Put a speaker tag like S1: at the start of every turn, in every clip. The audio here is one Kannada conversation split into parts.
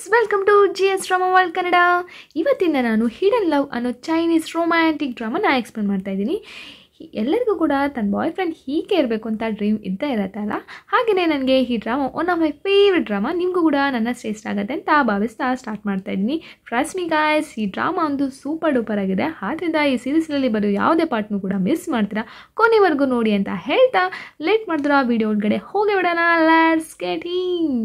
S1: welcome to G S drama world Kannada ಇವತ್ತಿಂದ ನಾನು ಹಿಡನ್ ಲವ್ ಅನ್ನೋ ಚೈನೀಸ್ ರೊಮ್ಯಾಂಟಿಕ್ ಡ್ರಾಮಾನ ಎಕ್ಸ್ಪ್ಲೇನ್ ಮಾಡ್ತಾ ಇದ್ದೀನಿ ಎಲ್ಲರಿಗೂ ಕೂಡ ತನ್ನ ಬಾಯ್ ಫ್ರೆಂಡ್ ಹೀಗೆ ಇರಬೇಕು ಅಂತ ಡ್ರೀಮ್ ಇದ್ದೇ ಇರತ್ತಲ್ಲ ಹಾಗೆಯೇ ನನಗೆ ಈ drama one of my favourite drama ನಿಮಗೂ ಕೂಡ ನನ್ನ ಇಷ್ಟ ಆಗುತ್ತೆ ಅಂತ ಭಾವಿಸ್ತಾ ಸ್ಟಾರ್ಟ್ ಮಾಡ್ತಾ ಇದ್ದೀನಿ ಟ್ರಸ್ಟ್ ಮಿ ಗಾಯ್ಸ್ ಈ ಡ್ರಾಮಾ ಒಂದು ಸೂಪರ್ ಡೂಪರ್ ಆಗಿದೆ ಆದ್ದರಿಂದ ಈ ಸೀರೀಸ್ನಲ್ಲಿ ಬರೋ ಯಾವುದೇ ಪಾರ್ಟ್ನು ಕೂಡ ಮಿಸ್ ಮಾಡ್ತೀರಾ ಕೊನೆವರೆಗೂ ನೋಡಿ ಅಂತ ಹೇಳ್ತಾ ಲೇಟ್ ಮಾಡಿದ್ರ ವಿಡಿಯೋ ಒಳಗಡೆ ಹೋಗಿ ಬಿಡೋಣ ಲ್ಯಾಟ್ಸ್ ಗೆಟಿಂಗ್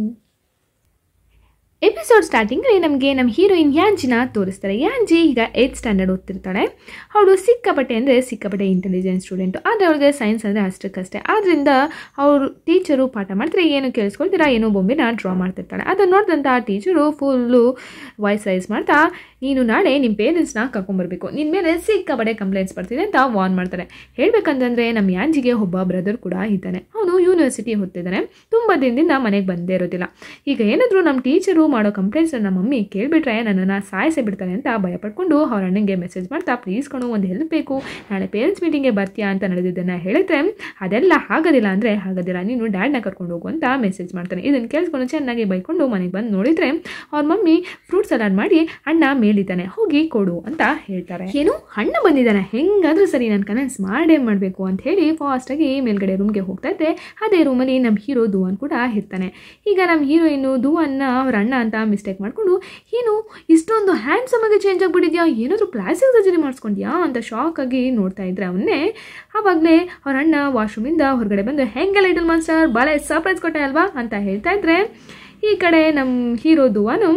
S1: ಎಪಿಸೋಡ್ ಸ್ಟಾರ್ಟಿಂಗಲ್ಲಿ ನಮಗೆ ನಮ್ಮ ಹೀರೋಯಿನ್ ಯಾಂಜಿನ ತೋರಿಸ್ತಾರೆ ಯಾಂಜಿ ಈಗ ಏಯ್ತ್ ಸ್ಟ್ಯಾಂಡರ್ಡ್ ಓದ್ತಿರ್ತಾಳೆ ಅವಳು ಸಿಕ್ಕಾಪಟ್ಟೆ ಅಂದರೆ ಸಿಕ್ಕಾಪಟ್ಟೆ ಇಂಟೆಲಿಜೆಂಟ್ ಸ್ಟೂಡೆಂಟು ಆದರೆ ಅವಳಿಗೆ ಸೈನ್ಸ್ ಅಂದರೆ ಅಷ್ಟಕ್ಕಷ್ಟೇ ಆದ್ದರಿಂದ ಅವರು ಟೀಚರು ಪಾಠ ಮಾಡ್ತಾರೆ ಏನು ಕೇಳಿಸ್ಕೊಳ್ತೀರಾ ಏನೋ ಬೊಂಬೆನ ಡ್ರಾ ಮಾಡ್ತಿರ್ತಾಳೆ ಅದನ್ನು ನೋಡಿದಂಥ ಆ ಟೀಚರು ಫುಲ್ಲು ವಾಯ್ಸ್ ರೈಸ್ ಮಾಡ್ತಾ ನೀನು ನಾಳೆ ನಿಮ್ಮ ಪೇರೆಂಟ್ಸ್ನ ಕರ್ಕೊಂಬರ್ಬೇಕು ನಿನ್ನ ಮೇಲೆ ಸಿಕ್ಕಾಪಟ್ಟೆ ಕಂಪ್ಲೇಂಟ್ಸ್ ಬರ್ತಿದೆ ಅಂತ ವಾರ್ನ್ ಮಾಡ್ತಾರೆ ಹೇಳ್ಬೇಕಂತಂದರೆ ನಮ್ಮ ಯಾಂಜಿಗೆ ಒಬ್ಬ ಬ್ರದರ್ ಕೂಡ ಇದ್ದಾನೆ ಅವನು ಯೂನಿವರ್ಸಿಟಿ ಓದ್ತಿದ್ದಾನೆ ತುಂಬ ದಿನದಿಂದ ಮನೆಗೆ ಬಂದೇ ಇರೋದಿಲ್ಲ ಈಗ ಏನಾದರೂ ನಮ್ಮ ಟೀಚರು ಮಾಡೋ ಕಂಪ್ಲೇಂಟ್ಸ್ ನಮ್ಮ ಮಮ್ಮಿ ಕೇಳಿಬಿಟ್ರೆ ನನ್ನನ್ನು ಸಾಯಿಸೇ ಬಿಡ್ತಾರೆ ಅಂತ ಭಯಪಡ್ಕೊಂಡು ಅವ್ರ ಅಣ್ಣಂಗೆ ಮೆಸೇಜ್ ಮಾಡ್ತಾ ಪ್ಲೀಸ್ ಕಣು ಒಂದು ಹೆಲ್ಪ್ ಬೇಕು ನಾಳೆ ಪೇರೆಂಟ್ಸ್ ಮೀಟಿಂಗ್ಗೆ ಬರ್ತೀಯಾ ಅಂತ ನಡೆದಿದ್ದನ್ನು ಹೇಳಿದ್ರೆ ಅದೆಲ್ಲ ಆಗೋದಿಲ್ಲ ಅಂದರೆ ಆಗೋದಿಲ್ಲ ನೀನು ಡ್ಯಾಡ್ನ ಕರ್ಕೊಂಡು ಹೋಗು ಅಂತ ಮೆಸೇಜ್ ಮಾಡ್ತಾನೆ ಇದನ್ನು ಕೇಳಿಸ್ಕೊಂಡು ಚೆನ್ನಾಗಿ ಬೈಕೊಂಡು ಮನೆಗೆ ಬಂದು ನೋಡಿದ್ರೆ ಅವ್ರ ಮಮ್ಮಿ ಫ್ರೂಟ್ ಸಲಾಡ್ ಮಾಡಿ ಅಣ್ಣ ಮೇಲಿದ್ದಾನೆ ಹೋಗಿ ಕೊಡು ಅಂತ ಹೇಳ್ತಾರೆ ಏನು ಅಣ್ಣ ಬಂದಿದ್ದಾನೆ ಹೆಂಗಾದ್ರೂ ಸರಿ ನಾನು ಕನಸ್ ಮಾಡೇ ಮಾಡಬೇಕು ಅಂತ ಹೇಳಿ ಫಾಸ್ಟಾಗಿ ಮೇಲ್ಗಡೆ ರೂಮ್ಗೆ ಹೋಗ್ತಾ ಇದ್ದೆ ಅದೇ ರೂಮಲ್ಲಿ ನಮ್ಮ ಹೀರೋ ದುವಾನ್ ಕೂಡ ಇರ್ತಾನೆ ಈಗ ನಮ್ಮ ಹೀರೋಯಿನ್ನು ದುವನ್ನ ಅವ್ರ ಅಣ್ಣ ಅಂತ ಮಿಸ್ಟೇಕ್ ಮಾಡಿಕೊಂಡು ಏನು ಇಷ್ಟೊಂದು ಹ್ಯಾಂಡ್ಸಮ್ ಆಗಿ ಚೇಂಜ್ ಆಗಿಬಿಟ್ಟಿದ್ಯಾ ಏನಾದರೂ ಪ್ಲಾಸ್ಟಿಕ್ ಸರ್ಜರಿ ಮಾಡಿಸ್ಕೊಂಡ್ಯಾ ಅಂತ ಶಾಕ್ ಆಗಿ ನೋಡ್ತಾ ಇದ್ರೆ ಅವನ್ನೇ ಆವಾಗಲೇ ಅವ್ರ ಅಣ್ಣ ವಾಶ್ರೂಮಿಂದ ಹೊರಗಡೆ ಬಂದು ಹೆಂಗೆ ಲೈಟಲ್ ಮಾಸ್ಟರ್ ಭಾಳ ಸರ್ಪ್ರೈಸ್ ಕೊಟ್ಟೆ ಅಲ್ವಾ ಅಂತ ಹೇಳ್ತಾ ಇದ್ರೆ ಈ ಕಡೆ ನಮ್ಮ ಹೀರೋ ದುವಾನು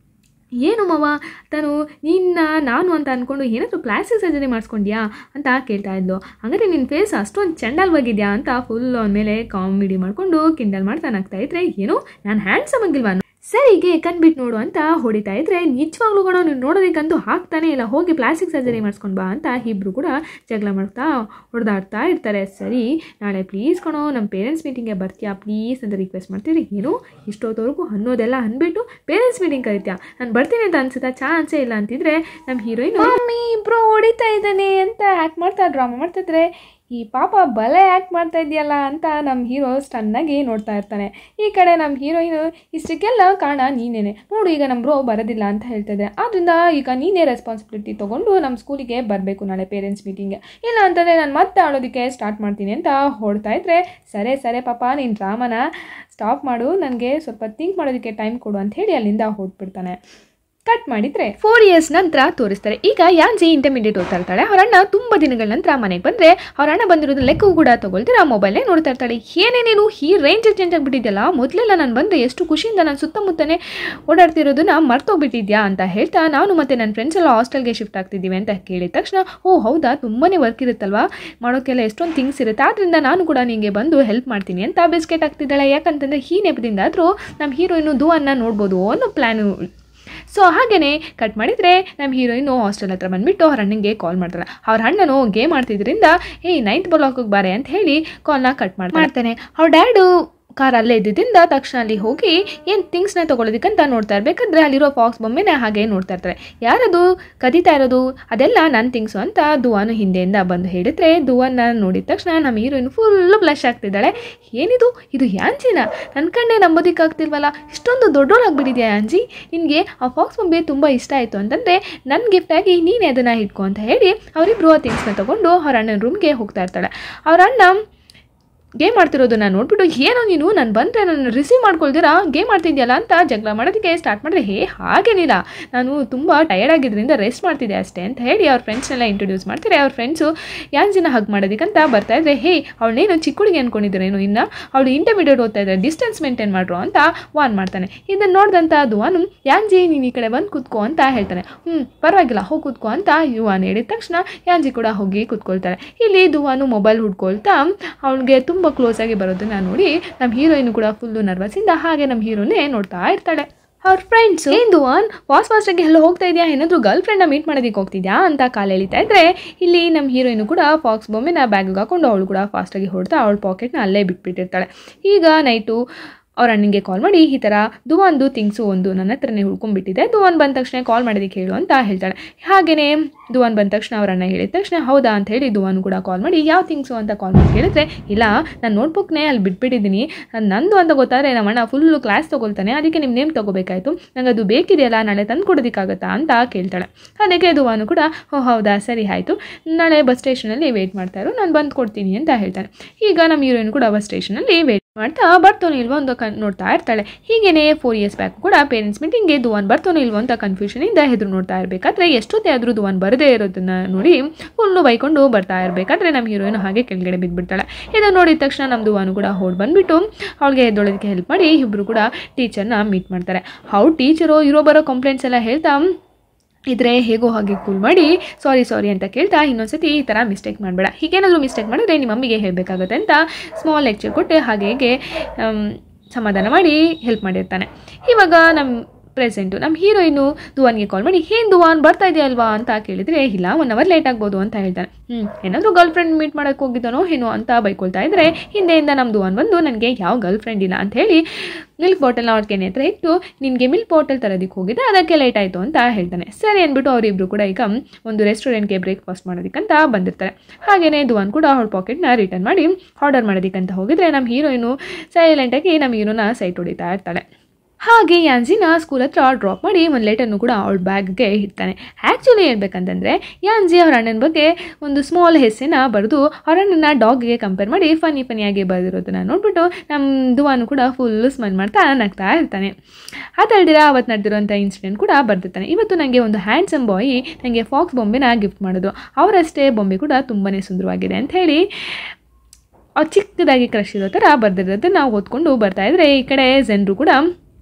S1: ಏನು ಮವ ತಾನು ನಿನ್ನ ನಾನು ಅಂತ ಅಂದ್ಕೊಂಡು ಏನಾದರೂ ಪ್ಲಾಸ್ಟಿಕ್ ಸರ್ಜರಿ ಮಾಡಿಸ್ಕೊಂಡ್ಯಾ ಅಂತ ಕೇಳ್ತಾ ಇದ್ಲು ಹಾಗಾದ್ರೆ ನಿನ್ನ ಫೇಸ್ ಅಷ್ಟೊಂದು ಚಂಡಲ್ವಾಗಿದ್ಯಾ ಅಂತ ಫುಲ್ ಅವನ ಮೇಲೆ ಕಾಮಿಡಿ ಮಾಡಿಕೊಂಡು ಕಿಂಡಲ್ ಮಾಡ್ತಾ ನಗ್ತಾ ಇದ್ರೆ ಏನು ನಾನು ಹ್ಯಾಂಡ್ಸಮ್ ಆಗಿಲ್ವಾ ಸರಿಗೆ ಕಣ್ಬಿಟ್ಟು ನೋಡು ಅಂತ ಹೊಡಿತಾ ಇದ್ರೆ ನಿಜವಾಗ್ಲೂ ಕೂಡ ನೀನು ನೋಡೋದಕ್ಕಂತೂ ಹಾಕ್ತಾನೆ ಇಲ್ಲ ಹೋಗಿ ಪ್ಲಾಸ್ಟಿಕ್ ಸರ್ಜರಿ ಮಾಡಿಸ್ಕೊಂಡು ಬಾ ಅಂತ ಇಬ್ಬರು ಕೂಡ ಜಗಳ ಮಾಡ್ತಾ ಹೊಡೆದಾಡ್ತಾ ಇರ್ತಾರೆ ಸರಿ ನಾಳೆ ಪ್ಲೀಸ್ ಕಣೋ ನಮ್ಮ ಪೇರೆಂಟ್ಸ್ ಮೀಟಿಂಗ್ಗೆ ಬರ್ತೀಯಾ ಪ್ಲೀಸ್ ಅಂತ ರಿಕ್ವೆಸ್ಟ್ ಮಾಡ್ತೀರಿ ಏನು ಇಷ್ಟೊತ್ತವರೆಗೂ ಅನ್ನೋದೆಲ್ಲ ಅಂದ್ಬಿಟ್ಟು ಪೇರೆಂಟ್ಸ್ ಮೀಟಿಂಗ್ ಕರಿತ್ಯಾ ನಾನು ಬರ್ತೀನಿ ಅಂತ ಅನ್ಸುತ್ತಾ ಚಾನ್ಸೇ ಇಲ್ಲ ಅಂತಿದ್ರೆ ನಮ್ಮ ಹೀರೋಯಿನ್ ಮಮ್ಮಿ ಇಬ್ರು ಹೊಡಿತಾ ಇದ್ದಾನೆ ಅಂತ ಆ್ಯಕ್ಟ್ ಮಾಡ್ತಾ ಡ್ರಾಮಾ ಮಾಡ್ತಿದ್ರೆ ಈ ಪಾಪ ಬಲೆ ಆ್ಯಕ್ಟ್ ಮಾಡ್ತಾ ಇದೆಯಲ್ಲ ಅಂತ ನಮ್ಮ ಹೀರೋ ಸ್ಟನ್ನಾಗಿ ನೋಡ್ತಾ ಇರ್ತಾನೆ ಈ ಕಡೆ ನಮ್ಮ ಹೀರೋಯಿನ್ ಇಷ್ಟಕ್ಕೆಲ್ಲ ಕಾರಣ ನೀನೇನೆ ನೋಡು ಈಗ ನಮ್ಮ ಬ್ರೋ ಬರೋದಿಲ್ಲ ಅಂತ ಹೇಳ್ತಾ ಇದ್ದೆ ಆದ್ದರಿಂದ ಈಗ ನೀನೇ ರೆಸ್ಪಾನ್ಸಿಬಿಲಿಟಿ ತೊಗೊಂಡು ನಮ್ಮ ಸ್ಕೂಲಿಗೆ ಬರಬೇಕು ನಾಳೆ ಪೇರೆಂಟ್ಸ್ ಮೀಟಿಂಗ್ಗೆ ಇಲ್ಲ ಅಂತಂದರೆ ನಾನು ಮತ್ತೆ ಆಡೋದಕ್ಕೆ ಸ್ಟಾರ್ಟ್ ಮಾಡ್ತೀನಿ ಅಂತ ಹೊಡ್ತಾ ಇದ್ರೆ ಸರಿ ಸರಿ ಪಾಪ ನೀನು ಡ್ರಾಮಾನ ಸ್ಟಾಪ್ ಮಾಡು ನನಗೆ ಸ್ವಲ್ಪ ಥಿಂಕ್ ಮಾಡೋದಕ್ಕೆ ಟೈಮ್ ಕೊಡು ಅಂತ ಹೇಳಿ ಅಲ್ಲಿಂದ ಹೊಡ್ಬಿಡ್ತಾನೆ ಕಟ್ ಮಾಡಿದ್ರೆ ಫೋರ್ ಇಯರ್ಸ್ ನಂತರ ತೋರಿಸ್ತಾರೆ ಈಗ ಯಾಂಜಿ ಇಂಟರ್ಮೀಡಿಯೇಟ್ ಓದ್ತಾ ಇರ್ತಾಳೆ ಅವ್ರ ಅಣ್ಣ ತುಂಬ ದಿನಗಳ ನಂತರ ಮನೆಗೆ ಬಂದರೆ ಅವ್ರ ಅಣ್ಣ ಬಂದಿರೋದು ಲೆಕ್ಕವು ಕೂಡ ತಗೊಳ್ತೀರ ಆ ಮೊಬೈಲೇ ನೋಡ್ತಾ ಇರ್ತಾಳೆ ಏನೇನೇನು ಈ ರೇಂಜ್ ಚೇಂಜ್ ಆಗಿಬಿಟ್ಟಿದ್ಯಲ್ಲ ಮೊದಲೆಲ್ಲ ನಾನು ಬಂದರೆ ಎಷ್ಟು ಖುಷಿಯಿಂದ ನಾನು ಸುತ್ತಮುತ್ತನೇ ಓಡಾಡ್ತಿರೋದನ್ನ ಮರ್ತೋಗ್ಬಿಟ್ಟಿದ್ಯಾ ಅಂತ ಹೇಳ್ತಾ ನಾನು ಮತ್ತು ನನ್ನ ಫ್ರೆಂಡ್ಸ್ ಎಲ್ಲ ಹಾಸ್ಟೆಲ್ಗೆ ಶಿಫ್ಟ್ ಆಗ್ತಿದ್ದೀವಿ ಅಂತ ಕೇಳಿದ ತಕ್ಷಣ ಓ ಹೌದಾ ತುಂಬಾ ವರ್ಕ್ ಇರುತ್ತಲ್ವಾ ಮಾಡೋಕ್ಕೆಲ್ಲ ಎಷ್ಟೊಂದು ಥಿಂಗ್ಸ್ ಇರುತ್ತೆ ಆದ್ದರಿಂದ ನಾನು ಕೂಡ ನಿಮಗೆ ಬಂದು ಹೆಲ್ಪ್ ಮಾಡ್ತೀನಿ ಅಂತ ಬಿಸ್ಕೆಟ್ ಆಗ್ತಿದ್ದಾಳೆ ಯಾಕಂತಂದರೆ ಈ ನೆಪದಿಂದ ಆದರೂ ನಮ್ಮ ಹೀರೋಯಿನು ದುವನ್ನ ನೋಡ್ಬೋದು ಅನ್ನೋ ಪ್ಲ್ಯಾನು ಸೊ ಹಾಗೆಯೇ ಕಟ್ ಮಾಡಿದರೆ ನಮ್ಮ ಹೀರೋಯಿನು ಹಾಸ್ಟೆಲ್ ಹತ್ರ ಬಂದುಬಿಟ್ಟು ಅವ್ರ ಅಣ್ಣನಿಗೆ ಕಾಲ್ ಮಾಡ್ತಾಳೆ ಅವ್ರ ಅಣ್ಣನು ಗೇಮ್ ಆಡ್ತಿದ್ರಿಂದ ಏಯ್ ನೈನ್ತ್ ಬ್ಲಾಕಿಗೆ ಬಾರೆ ಅಂತ ಹೇಳಿ ಕಾಲ್ನ ಕಟ್ ಮಾಡ್ತಾನೆ ಅವ್ರ ಡ್ಯಾಡು ಕಾರ್ ಅಲ್ಲೇ ಇದ್ದಿದ್ದರಿಂದ ತಕ್ಷಣ ಅಲ್ಲಿ ಹೋಗಿ ಏನು ಥಿಂಗ್ಸ್ನ ತೊಗೊಳೋದಕ್ಕಂತ ನೋಡ್ತಾ ಇರಬೇಕಾದ್ರೆ ಅಲ್ಲಿರೋ ಫಾಕ್ಸ್ ಬೊಮ್ಮೆನ ಹಾಗೆ ನೋಡ್ತಾ ಇರ್ತಾರೆ ಯಾರದು ಕದೀತಾ ಇರೋದು ಅದೆಲ್ಲ ನನ್ನ ಥಿಂಗ್ಸು ಅಂತ ದುವಾನು ಹಿಂದೆಯಿಂದ ಬಂದು ಹೇಳಿದ್ರೆ ದುವನ್ನ ನೋಡಿದ ತಕ್ಷಣ ನಮ್ಮ ಹೀರೋಯಿನ್ ಫುಲ್ಲು ಬ್ಲಶ್ ಆಗ್ತಿದ್ದಾಳೆ ಏನಿದು ಇದು ಯಾಂಜಿನ ನನ್ನ ಕಣ್ಣೇ ನಂಬೋದಕ್ಕಾಗ್ತಿಲ್ವಲ್ಲ ಇಷ್ಟೊಂದು ದೊಡ್ಡೋಳಾಗ್ಬಿಟ್ಟಿದ್ಯಾ ಯಾಂಜಿ ನಿನಗೆ ಆ ಫಾಕ್ಸ್ ಬೊಂಬೆ ತುಂಬ ಇಷ್ಟ ಆಯಿತು ಅಂತಂದರೆ ನನ್ನ ಗಿಫ್ಟಾಗಿ ನೀನೇ ಅದನ್ನು ಇಟ್ಕೊ ಅಂತ ಹೇಳಿ ಅವರಿಬ್ಬರು ಆ ಥಿಂಗ್ಸ್ನ ತೊಗೊಂಡು ಅವ್ರ ಅಣ್ಣನ ರೂಮ್ಗೆ ಹೋಗ್ತಾ ಇರ್ತಾಳೆ ಅವ್ರ ಅಣ್ಣ ಗೇಮ್ ಮಾಡ್ತಿರೋದನ್ನ ನೋಡ್ಬಿಟ್ಟು ಏನೋ ನೀನು ನಾನು ಬಂದರೆ ನನ್ನ ರಿಸೀವ್ ಮಾಡ್ಕೊಳ್ದಿರಾ ಗೇಮ್ ಮಾಡ್ತಿದ್ಯಲ್ಲ ಅಂತ ಜಗಳ ಮಾಡೋದಕ್ಕೆ ಸ್ಟಾರ್ಟ್ ಮಾಡಿದ್ರೆ ಹೇ ಹಾಗೇನಿಲ್ಲ ನಾನು ತುಂಬ ಟಯರ್ಡ್ ಆಗಿದ್ದರಿಂದ ರೆಸ್ಟ್ ಮಾಡ್ತಿದ್ದೆ ಅಷ್ಟೇ ಅಂತ ಹೇಳಿ ಅವ್ರ ಫ್ರೆಂಡ್ಸ್ನೆಲ್ಲ ಇಂಟ್ರೊಡ್ಯೂಸ್ ಮಾಡ್ತಾರೆ ಅವ್ರ ಫ್ರೆಂಡ್ಸು ಯಾಂಜಿನ ಹಗ್ ಮಾಡೋದಕ್ಕಂತ ಬರ್ತಾ ಇದ್ರೆ ಹೇ ಅವಳೇನು ಚಿಕ್ಕ ಹುಡುಗಿ ಅನ್ಕೊಂಡಿದ್ರೇನು ಇನ್ನು ಅವಳು ಇಂಟರ್ಮೀಡಿಯೇಟ್ ಓದ್ತಾ ಇದ್ದಾರೆ ಡಿಸ್ಟೆನ್ಸ್ ಮೇಂಟೈನ್ ಮಾಡ್ರು ಅಂತ ವಾನ್ ಮಾಡ್ತಾನೆ ಇದನ್ನು ನೋಡಿದಂಥ ದುವಾನು ಯಾಂಜಿ ನೀನು ಈ ಕಡೆ ಬಂದು ಕೂತ್ಕೋ ಅಂತ ಹೇಳ್ತಾನೆ ಹ್ಞೂ ಪರವಾಗಿಲ್ಲ ಹೋಗಿ ಕೂತ್ಕೋ ಅಂತ ಯುವಾನ್ ಹೇಳಿದ ತಕ್ಷಣ ಯಾಂಜಿ ಕೂಡ ಹೋಗಿ ಕೂತ್ಕೊಳ್ತಾಳೆ ಇಲ್ಲಿ ದುವಾನು ಮೊಬೈಲ್ ಹುಡ್ಕೊಳ್ತಾ ಅವಳಿಗೆ ತುಂಬ ತುಂಬ ಕ್ಲೋಸ್ ಆಗಿ ಬರೋದನ್ನ ನೋಡಿ ನಮ್ಮ ಹೀರೋಯಿನ್ ಕೂಡ ಫುಲ್ಲು ನರ್ವಸ್ಸಿಂದ ಹಾಗೆ ನಮ್ಮ ಹೀರೋನೇ ನೋಡ್ತಾ ಇರ್ತಾಳೆ ಅವ್ರ ಫ್ರೆಂಡ್ಸ್ ಏನು ಒನ್ ಫಾಸ್ಟ್ ಫಾಸ್ಟಾಗಿ ಎಲ್ಲ ಹೋಗ್ತಾ ಇದೆಯಾ ಏನಾದರೂ ಗರ್ಲ್ ಫ್ರೆಂಡ್ನ ಮೀಟ್ ಮಾಡೋದಕ್ಕೆ ಹೋಗ್ತಿದ್ಯಾ ಅಂತ ಕಾಲು ಎಳಿತಾ ಇದ್ರೆ ಇಲ್ಲಿ ನಮ್ಮ ಹೀರೋಯಿನು ಕೂಡ ಫಾಕ್ಸ್ ಬೊಮ್ಮೆನ ಬ್ಯಾಗಿಗೆ ಹಾಕೊಂಡು ಅವಳು ಕೂಡ ಫಾಸ್ಟಾಗಿ ಹೊಡ್ತಾ ಅವಳ ಪಾಕೆಟ್ನ ಅಲ್ಲೇ ಬಿಟ್ಬಿಟ್ಟಿರ್ತಾಳೆ ಈಗ ನೈಟು ಅವ್ರ ಅಣ್ಣನಿಗೆ ಕಾಲ್ ಮಾಡಿ ಈ ಥರ ದುವಾನ್ದು ಥಿಂಗ್ಸು ಒಂದು ನನ್ನ ಹತ್ರನೇ ಉಳ್ಕೊಂಡ್ಬಿಟ್ಟಿದೆ ದುವಾನ್ ಬಂದ ತಕ್ಷಣ ಕಾಲ್ ಮಾಡೋದಕ್ಕೆ ಹೇಳು ಅಂತ ಹೇಳ್ತಾಳೆ ಹಾಗೆಯೇ ದುವಾನ್ ಬಂದ ತಕ್ಷಣ ಅವ್ರ ಅಣ್ಣ ಹೇಳಿದ ತಕ್ಷಣ ಹೌದಾ ಅಂತ ಹೇಳಿ ದುವಾನ್ ಕೂಡ ಕಾಲ್ ಮಾಡಿ ಯಾವ ಥಿಂಗ್ಸು ಅಂತ ಕಾಲ್ ಮಾಡಿ ಕೇಳಿದ್ರೆ ಇಲ್ಲ ನಾನು ನೋಟ್ಬುಕ್ನೇ ಅಲ್ಲಿ ಬಿಟ್ಬಿಟ್ಟಿದ್ದೀನಿ ಅದ್ ನಂದು ಅಂತ ಗೊತ್ತಾದರೆ ನಮ್ಮ ಅಣ್ಣ ಫುಲ್ಲು ಕ್ಲಾಸ್ ತೊಗೊಳ್ತಾನೆ ಅದಕ್ಕೆ ನಿಮ್ಮ ನೇಮ್ ತೊಗೋಬೇಕಾಯ್ತು ನಂಗೆ ಅದು ಬೇಕಿದೆಯಲ್ಲ ನಾಳೆ ತಂದು ಕೊಡೋದಕ್ಕಾಗತ್ತಾ ಅಂತ ಕೇಳ್ತಾಳೆ ಅದಕ್ಕೆ ದುವಾನು ಕೂಡ ಓ ಹೌದಾ ಸರಿ ಆಯಿತು ನಾಳೆ ಬಸ್ ಸ್ಟೇಷನಲ್ಲಿ ವೆಯ್ಟ್ ಮಾಡ್ತಾಯಿರು ನಾನು ಬಂದು ಕೊಡ್ತೀನಿ ಅಂತ ಹೇಳ್ತಾನೆ ಈಗ ನಮ್ಮ ಹೀರೋಯಿನ್ ಕೂಡ ಬಸ್ ಸ್ಟೇಷನಲ್ಲಿ ವೇಟ್ ಮಾಡ್ತಾ ಬರ್ತಾನೋ ಇಲ್ವೋ ಅಂತ ಕನ್ ನೋಡ್ತಾ ಇರ್ತಾಳೆ ಹೀಗೇನೆ ಫೋರ್ ಇಯರ್ಸ್ ಬ್ಯಾಕ್ ಕೂಡ ಪೇರೆಂಟ್ಸ್ ಮೀಟಿಂಗ್ಗೆ ದುವಾನ್ ಬರ್ತಾನೋ ಇಲ್ವೋ ಅಂತ ಕನ್ಫ್ಯೂಷನಿಂದ ಎದುರು ನೋಡ್ತಾ ಇರಬೇಕಾದ್ರೆ ಎಷ್ಟೊತ್ತೇ ಆದರೂ ದುವಾನ್ ಬರದೇ ಇರೋದನ್ನ ನೋಡಿ ಫುಲ್ಲು ಬೈಕೊಂಡು ಬರ್ತಾ ಇರಬೇಕಾದ್ರೆ ನಮ್ಮ ಹೀರೋಯಿನ್ ಹಾಗೆ ಕೆಳಗಡೆ ಬಿದ್ದುಬಿಡ್ತಾಳೆ ಇದನ್ನು ನೋಡಿದ ತಕ್ಷಣ ನಮ್ಮ ದುವಾನು ಕೂಡ ಹೊಡ್ ಬಂದುಬಿಟ್ಟು ಅವಳಿಗೆ ಎದ್ದೊಳೋದಕ್ಕೆ ಹೆಲ್ಪ್ ಮಾಡಿ ಇಬ್ಬರು ಕೂಡ ಟೀಚರ್ನ ಮೀಟ್ ಮಾಡ್ತಾರೆ ಹೌ ಟೀಚರು ಇರೋ ಬರೋ ಕಂಪ್ಲೇಂಟ್ಸ್ ಎಲ್ಲ ಹೇಳ್ತಾ ಇದ್ರೆ ಹೇಗೋ ಹಾಗೆ ಕೂಲ್ ಮಾಡಿ ಸಾರಿ ಸಾರಿ ಅಂತ ಕೇಳ್ತಾ ಇನ್ನೊಂದ್ಸತಿ ಈ ಥರ ಮಿಸ್ಟೇಕ್ ಮಾಡಬೇಡ ಹೀಗೇನಾದರೂ ಮಿಸ್ಟೇಕ್ ಮಾಡಿದ್ರೆ ನಿಮ್ಮ ಮಮ್ಮಿಗೆ ಹೇಳಬೇಕಾಗುತ್ತೆ ಅಂತ ಸ್ಮಾಲ್ ಲೆಕ್ಚರ್ ಕೊಟ್ಟೆ ಹಾಗೆ ಹೇಗೆ ಆಮ್, ಸಮಾಧಾನ ಮಾಡಿ ಹೆಲ್ಪ್ ಮಾಡಿರ್ತಾನೆ ಇವಾಗ ನಮ್ಮ ಪ್ರೆಸೆಂಟು ನಮ್ಮ ಹೀರೋಯಿನು ದುವಾನ್ಗೆ ಕಾಲ್ ಮಾಡಿ ಏನು ದುವಾನ್ ಬರ್ತಾ ಇದೆಯಲ್ವಾ ಅಂತ ಕೇಳಿದರೆ ಇಲ್ಲ ಒನ್ ಅವರ್ ಲೇಟ್ ಆಗ್ಬೋದು ಅಂತ ಹೇಳ್ತಾನೆ ಹ್ಞೂ ಏನಾದರೂ ಗರ್ಲ್ ಫ್ರೆಂಡ್ ಮೀಟ್ ಮಾಡೋಕ್ಕೆ ಹೋಗಿದ್ದಾನೋ ಏನೋ ಅಂತ ಬೈಕೊಳ್ತಾ ಇದ್ದರೆ ಹಿಂದೆಯಿಂದ ನಮ್ಮ ದುವಾನ್ ಬಂದು ನನಗೆ ಯಾವ ಗರ್ಲ್ ಫ್ರೆಂಡ್ ಇಲ್ಲ ಅಂತ ಹೇಳಿ ಮಿಲ್ಕ್ ಬಾಟಲ್ನ ಅವ್ರ ಕೆನೆ ಹತ್ರ ಇಟ್ಟು ನಿನಗೆ ಮಿಲ್ಕ್ ಬಾಟಲ್ ತರೋದಕ್ಕೆ ಹೋಗಿದ್ದೆ ಅದಕ್ಕೆ ಲೇಟ್ ಆಯಿತು ಅಂತ ಹೇಳ್ತಾನೆ ಸರಿ ಅಂದ್ಬಿಟ್ಟು ಅವರಿಬ್ಬರು ಕೂಡ ಈಗ ಒಂದು ರೆಸ್ಟೋರೆಂಟ್ಗೆ ಬ್ರೇಕ್ಫಾಸ್ಟ್ ಮಾಡೋದಕ್ಕಂತ ಬಂದಿರ್ತಾರೆ ಹಾಗೆಯೇ ದುವಾನ್ ಕೂಡ ಅವ್ರ ಪಾಕೆಟ್ನ ರಿಟರ್ನ್ ಮಾಡಿ ಆರ್ಡರ್ ಮಾಡೋದಕ್ಕಂತ ಹೋಗಿದ್ರೆ ನಮ್ಮ ಹೀರೋಯಿನು ಸೈಲೆಂಟಾಗಿ ನಮ್ಮ ಹೀರೋನ ಸೈಟ್ ಹೊಡಿತಾ ಇರ್ತಾಳೆ ಹಾಗೆ ಯಾನ್ಜಿನ ಸ್ಕೂಲ್ ಹತ್ರ ಡ್ರಾಪ್ ಮಾಡಿ ಒಂದು ಲೆಟರ್ನು ಕೂಡ ಅವಳ ಬ್ಯಾಗ್ಗೆ ಇಡ್ತಾನೆ ಆ್ಯಕ್ಚುಲಿ ಹೇಳ್ಬೇಕಂತಂದರೆ ಯಾನ್ಜಿ ಅವ್ರ ಅಣ್ಣನ ಬಗ್ಗೆ ಒಂದು ಸ್ಮಾಲ್ ಹೆಸ್ಸನ್ನ ಬರೆದು ಅವ್ರ ಅಣ್ಣನ ಡಾಗ್ಗೆ ಕಂಪೇರ್ ಮಾಡಿ ಫನಿ ಫನಿಯಾಗಿ ಬರೆದಿರೋದನ್ನ ನೋಡ್ಬಿಟ್ಟು ನಮ್ಮ ದುವಾನು ಕೂಡ ಫುಲ್ಲು ಸ್ಮೈಲ್ ಮಾಡ್ತಾ ನಗ್ತಾ ಇರ್ತಾನೆ ಅದಲ್ದಿರ ಅವತ್ತು ನಡೆದಿರೋಂಥ ಇನ್ಸಿಡೆಂಟ್ ಕೂಡ ಬರ್ದಿರ್ತಾನೆ ಇವತ್ತು ನನಗೆ ಒಂದು ಹ್ಯಾಂಡ್ಸಮ್ ಬಾಯಿ ನನಗೆ ಫಾಕ್ಸ್ ಬೊಂಬೆನ ಗಿಫ್ಟ್ ಮಾಡೋದು ಅವರಷ್ಟೇ ಬೊಂಬೆ ಕೂಡ ತುಂಬಾ ಸುಂದರವಾಗಿದೆ ಅಂತ ಹೇಳಿ ಅವ್ರು ಚಿಕ್ಕದಾಗಿ ಕ್ರಶ್ ಇರೋ ಥರ ಬರ್ದಿರೋದನ್ನ ನಾವು ಓದ್ಕೊಂಡು ಬರ್ತಾ ಇದ್ರೆ ಈ ಕಡೆ ಜನರು ಕೂಡ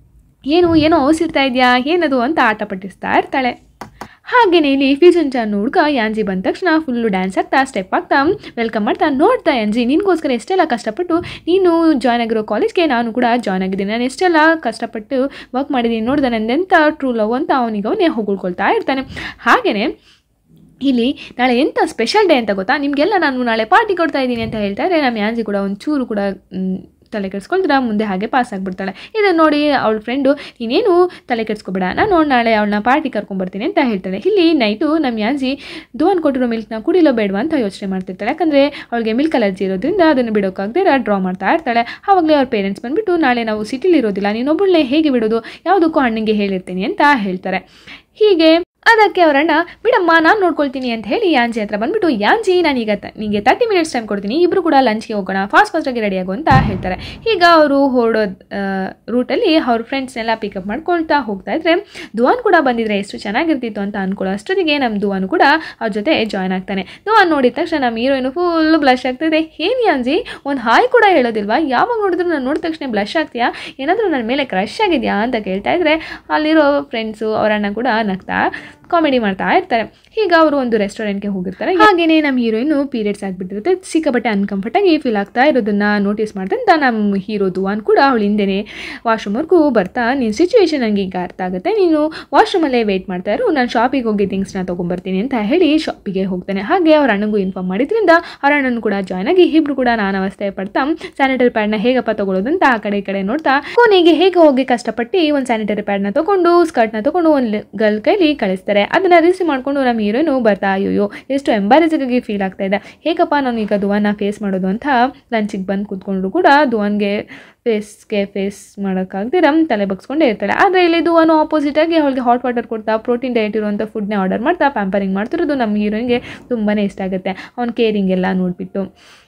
S1: ಏನು ಏನೋ ಓಸಿರ್ತಾ ಇದೆಯಾ ಏನದು ಅಂತ ಆಟ ಪಟ್ಟಿಸ್ತಾ ಇರ್ತಾಳೆ ಹಾಗೇನೆ ಇಲ್ಲಿ ಫಿಜನ್ ಚಾನ್ ಹುಡ್ಗ ಯಾಂಜಿ ಬಂದ ತಕ್ಷಣ ಫುಲ್ಲು ಡ್ಯಾನ್ಸ್ ಆಗ್ತಾ ಸ್ಟೆಪ್ ಆಗ್ತಾ ವೆಲ್ಕಮ್ ಮಾಡ್ತಾ ನೋಡ್ತಾ ಯಾಂಜಿ ನಿನಗೋಸ್ಕರ ಎಷ್ಟೆಲ್ಲ ಕಷ್ಟಪಟ್ಟು ನೀನು ಜಾಯ್ನ್ ಆಗಿರೋ ಕಾಲೇಜ್ಗೆ ನಾನು ಕೂಡ ಜಾಯ್ನ್ ಆಗಿದ್ದೀನಿ ನಾನು ಎಷ್ಟೆಲ್ಲ ಕಷ್ಟಪಟ್ಟು ವರ್ಕ್ ಮಾಡಿದ್ದೀನಿ ನೋಡ್ದೆ ನಂದೆಂಥ ಟ್ರೂ ಲವ್ ಅಂತ ಅವನಿಗೆ ಅವನೇ ಹೊಗಳ್ಕೊಳ್ತಾ ಇರ್ತಾನೆ ಹಾಗೆಯೇ ಇಲ್ಲಿ ನಾಳೆ ಎಂಥ ಸ್ಪೆಷಲ್ ಡೇ ಅಂತ ಗೊತ್ತಾ ನಿಮಗೆಲ್ಲ ನಾನು ನಾಳೆ ಪಾರ್ಟಿ ಕೊಡ್ತಾ ಇದ್ದೀನಿ ಅಂತ ಹೇಳ್ತಾ ಇದ್ರೆ ನಮ್ಮ ಯಾಂಜಿ ಕೂಡ ಒಂದು ಚೂರು ಕೂಡ ಮ್, ತಲೆ ಕೆಡಿಸ್ಕೊಳ್ತೀರ ಮುಂದೆ ಹಾಗೆ ಪಾಸ್ ಆಗಿಬಿಡ್ತಾಳೆ ಇದನ್ನು ನೋಡಿ ಅವಳ ಫ್ರೆಂಡು ನೀನೇನು ತಲೆ ಕೆಡಿಸ್ಕೊಬೇಡ ನಾನು ನಾಳೆ ಅವಳನ್ನ ಪಾರ್ಟಿ ಕರ್ಕೊಂಬರ್ತೀನಿ ಅಂತ ಹೇಳ್ತಾಳೆ ಇಲ್ಲಿ ನೈಟು ನಮ್ಮ ಯಾಂಜಿ ದುವಾನ್ ಕೊಟ್ಟಿರೋ ಮಿಲ್ಕ್ನ ಕುಡಿಲೋ ಬೇಡವಾ ಅಂತ ಯೋಚನೆ ಮಾಡ್ತಿರ್ತಾಳೆ ಯಾಕಂದರೆ ಅವಳಿಗೆ ಮಿಲ್ಕ್ ಅಲರ್ಜಿ ಇರೋದ್ರಿಂದ ಅದನ್ನು ಬಿಡೋಕ್ಕಾಗದೆ ಡ್ರಾ ಮಾಡ್ತಾ ಇರ್ತಾಳೆ ಆವಾಗಲೇ ಅವ್ರ ಪೇರೆಂಟ್ಸ್ ಬಂದುಬಿಟ್ಟು ನಾಳೆ ನಾವು ಸಿಟಿಲಿ ಇರೋದಿಲ್ಲ ನೀನೊಬ್ಬಳನ್ನೇ ಹೇಗೆ ಬಿಡೋದು ಯಾವುದಕ್ಕೂ ಅಣ್ಣಂಗೆ ಹೇಳಿರ್ತೀನಿ ಅಂತ ಹೇಳ್ತಾರೆ ಹೀಗೆ ಅದಕ್ಕೆ ಅವರಣ್ಣ ಬಿಡಮ್ಮ ನಾನು ನೋಡ್ಕೊಳ್ತೀನಿ ಅಂತ ಹೇಳಿ ಯಾಂಜಿ ಹತ್ರ ಬಂದ್ಬಿಟ್ಟು ಯಾಂಜಿ ನಾನೀಗ ತ ನಿಮಗೆ ತರ್ಟಿ ಮಿನಿಟ್ಸ್ ಟೈಮ್ ಕೊಡ್ತೀನಿ ಇಬ್ಬರು ಕೂಡ ಲಂಚ್ಗೆ ಹೋಗೋಣ ಫಾಸ್ಟ್ ಫಾಸ್ಟಾಗಿ ರೆಡಿ ಆಗು ಅಂತ ಹೇಳ್ತಾರೆ ಈಗ ಅವರು ಹೊರಡೋದು ರೂಟಲ್ಲಿ ಅವ್ರ ಫ್ರೆಂಡ್ಸ್ನೆಲ್ಲ ಪಿಕಪ್ ಮಾಡ್ಕೊಳ್ತಾ ಹೋಗ್ತಾ ಇದ್ರೆ ದುವಾನ್ ಕೂಡ ಬಂದಿದ್ರೆ ಎಷ್ಟು ಚೆನ್ನಾಗಿರ್ತಿತ್ತು ಅಂತ ಅನ್ಕೊಳ್ಳೋ ಅಷ್ಟೊತ್ತಿಗೆ ನಮ್ಮ ದುವಾನ್ ಕೂಡ ಅವ್ರ ಜೊತೆ ಜಾಯ್ನ್ ಆಗ್ತಾನೆ ದುವಾನ್ ನೋಡಿದ ತಕ್ಷಣ ನಮ್ಮ ಹೀರೋಯಿನ್ ಫುಲ್ ಬ್ಲಶ್ ಆಗ್ತಿದೆ ಏನು ಯಾಂಜಿ ಒಂದು ಹಾಯ್ ಕೂಡ ಹೇಳೋದಿಲ್ವಾ ಯಾವಾಗ ನೋಡಿದ್ರು ನಾನು ನೋಡಿದ ತಕ್ಷಣ ಬ್ಲಶ್ ಆಗ್ತೀಯಾ ಏನಾದರೂ ನನ್ನ ಮೇಲೆ ಕ್ರಶ್ ಆಗಿದೆಯಾ ಅಂತ ಕೇಳ್ತಾ ಇದ್ರೆ ಅಲ್ಲಿರೋ ಫ್ರೆಂಡ್ಸು ಅವರನ್ನ ಕೂಡ ನಗ್ತಾ ಕಾಮಿಡಿ ಮಾಡ್ತಾ ಇರ್ತಾರೆ ಈಗ ಅವರು ಒಂದು ರೆಸ್ಟೋರೆಂಟ್ಗೆ ಹೋಗಿರ್ತಾರೆ ಹಾಗೇನೆ ನಮ್ಮ ಹೀರೋಯಿನ್ ಪೀರಿಯಡ್ಸ್ ಆಗಿಬಿಟ್ಟಿರುತ್ತೆ ಸಿಕ್ಕಾಪಟ್ಟೆ ಅನ್ಕಂಫರ್ಟ್ ಆಗಿ ಫೀಲ್ ಆಗ್ತಾ ಇರೋದನ್ನ ನೋಟಿಸ್ ಮಾಡ್ದಂತ ನಮ್ಮ ಹೀರೋ ದುವಾನ್ ಕೂಡ ಅವಳ ಹಿಂದೆನೆ ವಾಶ್ರೂಮ್ವರೆಗೂ ಬರ್ತಾ ನಿನ್ನ ಸಿಚುವೇಶನ್ ನನಗೆ ಈಗ ಅರ್ಥ ಆಗುತ್ತೆ ನೀನು ವಾಶ್ರೂಮಲ್ಲೇ ವೆಯ್ಟ್ ಮಾಡ್ತಾ ಇರು ನಾನು ಶಾಪಿಗೆ ಹೋಗಿ ಥಿಂಗ್ಸ್ನ ತೊಗೊಂಬರ್ತೀನಿ ಅಂತ ಹೇಳಿ ಶಾಪಿಗೆ ಹೋಗ್ತಾನೆ ಹಾಗೆ ಅವ್ರ ಅಣ್ಣಗೂ ಇನ್ಫಾರ್ಮ್ ಮಾಡಿದ್ರಿಂದ ಅವ್ರ ಅಣ್ಣನ ಕೂಡ ಜಾಯ್ನ್ ಆಗಿ ಇಬ್ರು ಕೂಡ ನಾನವಸ್ಥೆ ಪಡ್ತಾ ಸ್ಯಾನಿಟರಿ ಪ್ಯಾಡ್ನ ಹೇಗಪ್ಪ ತಗೊಳ್ಳೋದಂತ ಆ ಕಡೆ ಈ ಕಡೆ ನೋಡ್ತಾ ಕೊನೆಗೆ ಹೇಗೆ ಹೋಗಿ ಕಷ್ಟಪಟ್ಟು ಒಂದು ಸ್ಯಾನಿಟರಿ ಪ್ಯಾಡ್ನ ತಗೊಂಡು ಸ್ಕರ್ಟ್ನ ತಗೊಂಡು ಒಂದು ಗರ್ಲ್ ಕೈಲಿ ಕಳಿಸ್ತಾರೆ ಅದನ್ನ ರಿಸೀವ್ ಮಾಡ್ಕೊಂಡು ನಮ್ಮ ಹೀರೋನು ಬರ್ತಾ ಅಯ್ಯೋ ಎಷ್ಟು ಎಂಬಾರೆಸಿಂಗ್ ಆಗಿ ಫೀಲ್ ಆಗ್ತಾ ಇದೆ ಹೇಗಪ್ಪ ನಾನು ಈಗ ದುವಾನ ಫೇಸ್ ಮಾಡೋದು ಅಂತ ಲಂಚಿಗೆ ಬಂದು ಕೂತ್ಕೊಂಡ್ರು ಕೂಡ ದುವಾನ್ಗೆ ಫೇಸ್ಗೆ ಫೇಸ್ ಮಾಡೋಕ್ಕಾಗ್ದಿರ ತಲೆ ಬಗ್ಸ್ಕೊಂಡೇ ಇರ್ತಾಳೆ ಆದರೆ ಇಲ್ಲಿ ದುವಾನು ಆಪೋಸಿಟ್ ಆಗಿ ಅವಳಿಗೆ ಹಾಟ್ ವಾಟರ್ ಕೊಡ್ತಾ ಪ್ರೋಟೀನ್ ಡಯಟ್ ಇರುವಂಥ ಫುಡ್ನೇ ಆರ್ಡರ್ ಮಾಡ್ತಾ ಪ್ಯಾಂಪರಿಂಗ್ ಮಾಡ್ತಿರೋದು ನಮ್ಮ ಹೀರೋಯಿನ್ಗೆ ತುಂಬಾ ಇಷ್ಟ ಆಗುತ್ತೆ ಅವ್ನ ಕೇರಿಂಗ್ ಎಲ್ಲ ನೋಡಿಬಿಟ್ಟು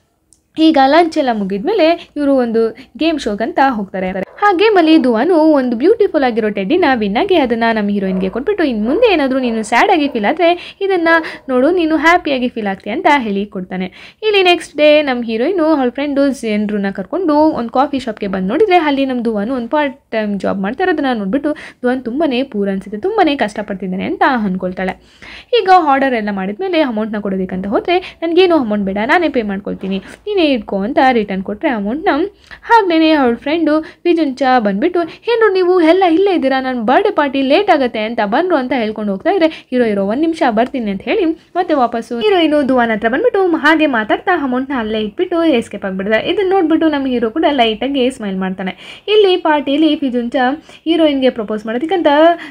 S1: ಈಗ ಲಂಚ್ ಎಲ್ಲ ಮುಗಿದ್ಮೇಲೆ ಇವರು ಒಂದು ಗೇಮ್ ಶೋಗಂತ ಹೋಗ್ತಾರೆ ಆ ಗೇಮಲ್ಲಿ ದುವಾನು ಒಂದು ಬ್ಯೂಟಿಫುಲ್ ಆಗಿರೋ ಟೆಡ್ಡಿನ ವಿನ್ನಾಗಿ ಅದನ್ನು ನಮ್ಮ ಹೀರೋಯಿನ್ಗೆ ಕೊಟ್ಬಿಟ್ಟು ಇನ್ನು ಮುಂದೆ ಏನಾದರೂ ನೀನು ಸ್ಯಾಡ್ ಆಗಿ ಫೀಲ್ ಆದರೆ ಇದನ್ನು ನೋಡು ನೀನು ಹ್ಯಾಪಿಯಾಗಿ ಫೀಲ್ ಆಗ್ತೀಯ ಅಂತ ಹೇಳಿ ಕೊಡ್ತಾನೆ ಇಲ್ಲಿ ನೆಕ್ಸ್ಟ್ ಡೇ ನಮ್ಮ ಹೀರೋಯಿನು ಅವಳ ಫ್ರೆಂಡು ಜನರನ್ನ ಕರ್ಕೊಂಡು ಒಂದು ಕಾಫಿ ಶಾಪ್ಗೆ ಬಂದು ನೋಡಿದರೆ ಅಲ್ಲಿ ನಮ್ಮ ದುವಾನು ಒಂದು ಪಾರ್ಟ್ ಟೈಮ್ ಜಾಬ್ ಮಾಡ್ತಾ ಇರೋದನ್ನ ನೋಡಿಬಿಟ್ಟು ದುವಾನ್ ತುಂಬಾ ಪೂರ ಅನಿಸುತ್ತೆ ತುಂಬಾ ಕಷ್ಟಪಡ್ತಿದ್ದಾನೆ ಅಂತ ಅಂದ್ಕೊಳ್ತಾಳೆ ಈಗ ಆರ್ಡರ್ ಎಲ್ಲ ಮಾಡಿದ್ಮೇಲೆ ಅಮೌಂಟ್ನ ಕೊಡೋದಕ್ಕಂತ ಹೋದರೆ ನನಗೇನು ಅಮೌಂಟ್ ಬೇಡ ನಾನೇ ಪೇ ಮಾಡ್ಕೊಳ್ತೀನಿ ನೀನೇ ಇಟ್ಕೋ ಅಂತ ರಿಟರ್ನ್ ಕೊಟ್ಟರೆ ಅಮೌಂಟ್ನ ಹಾಗೇ ಅವಳ ಫ್ರೆಂಡು ವಿಜನ್ ಫಿಜುಂಚ ಬಂದ್ಬಿಟ್ಟು ಏನು ನೀವು ಎಲ್ಲ ಇಲ್ಲೇ ಇದ್ದೀರಾ ನನ್ನ ಬರ್ಡೇ ಪಾರ್ಟಿ ಲೇಟ್ ಆಗುತ್ತೆ ಅಂತ ಬಂದ್ರು ಅಂತ ಹೇಳ್ಕೊಂಡು ಹೋಗ್ತಾ ಇದ್ರೆ ಹೀರೋ ಹೀರೋ ಒಂದು ನಿಮಿಷ ಬರ್ತೀನಿ ಅಂತ ಹೇಳಿ ಮತ್ತೆ ವಾಪಸ್ಸು ಹೀರೋಯಿನು ದುವಾನ್ ಹತ್ರ ಬಂದ್ಬಿಟ್ಟು ಹಾಗೆ ಮಾತಾಡ್ತಾ ಅಮೌಂಟ್ನ ಅಲ್ಲೇ ಇಟ್ಬಿಟ್ಟು ಎಸ್ಕೇಪ್ ಆಗಿಬಿಡ್ತಾರೆ ಇದನ್ನ ನೋಡ್ಬಿಟ್ಟು ನಮ್ಮ ಹೀರೋ ಕೂಡ ಲೈಟಾಗಿ ಸ್ಮೈಲ್ ಮಾಡ್ತಾನೆ ಇಲ್ಲಿ ಪಾರ್ಟಿಯಲ್ಲಿ ಫಿಜುಂಚ ಹೀರೋಯಿನ್ಗೆ ಪ್ರಪೋಸ್ ಮಾಡೋದಕ್ಕಂತ